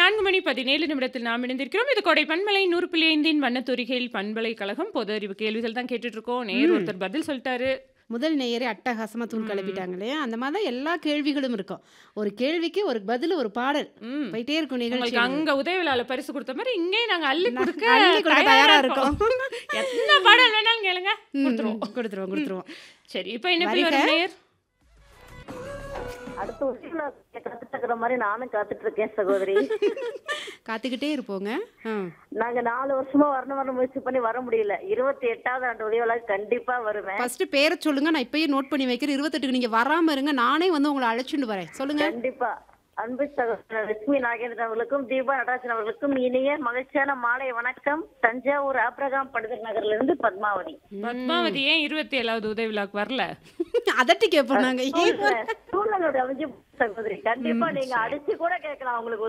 நான்கு மணி பதினேழு நிமிடத்தில் நாம் இணைந்திருக்கிறோம் இது கொடை பண்பலை நூறு புள்ளி ஐந்தின் வண்ணத்துரிகையில் பண்பலைக்கழகம் பொது அறிவு கேள்விகள் தான் கேட்டுட்டு இருக்கோம் நேர் ஒருத்தர் பதில் சொல்லிட்டாரு முதல் நேயரே அட்டகாசமா தூள் கிளப்பிட்டாங்களே அந்த மாதிரி தான் எல்லா கேள்விகளும் இருக்கும் ஒரு கேள்விக்கு ஒரு பதில் ஒரு பாடல் ம். போயிட்டே இருக்கும் நிகழ்ச்சி உங்களுக்கு அங்க உதவியால பரிசு கொடுத்த மாதிரி இங்கே நாங்க அள்ளி கொடுக்க அள்ளி கொடுக்க தயாரா இருக்கோம். எத்தனை பாடல் வேணாலும் கேளுங்க ம், கொடுத்துருவோம் ம், கொடுத்துருவோம் கொடுத்துருவோம் சரி இப்போ என்ன வருக. வரும் நேர் அடுத்த வருஷம் நான் காத்துட்டு இருக்கிற மாதிரி நானும் காத்துட்டு இருக்கேன் சகோதரி காத்துக்கிட்டே இருப்போங்க ஆ. நாங்க நாலு வருஷமா வரணும் வரணும் முயற்சி பண்ணி வர முடியல இருபத்தி எட்டாவது ஆண்டு உதவியாள கண்டிப்பா வருவேன் ஃபர்ஸ்ட் பேரை சொல்லுங்க நான் இப்பயே நோட் பண்ணி வைக்கிறேன் இருபத்தெட்டுக்கு நீங்க வராம இருங்க நானே வந்து உங்களை அழைச்சிட்டு வரேன் சொல்லுங்க கண்டிப்பா அன்பு சகோதரர் லட்சுமி நாகேந்திரன் அவர்களுக்கும் தீபா நடராஜன் அவர்களுக்கும் இனிய மகிழ்ச்சியான மாலை வணக்கம் தஞ்சாவூர் ஆப்ரகாம் படுகர் நகர்ல இருந்து பத்மாவதி பத்மாவதி ஏன் இருபத்தி ஏழாவது உதவி விழாக்கு வரல அதட்டி கேட்போம் நாங்க ஏன் சூழ்நிலையோட அமைஞ்சு சகோதரி கண்டிப்பா நீங்க அடிச்சு கூட கேட்கலாம் உங்களுக்கு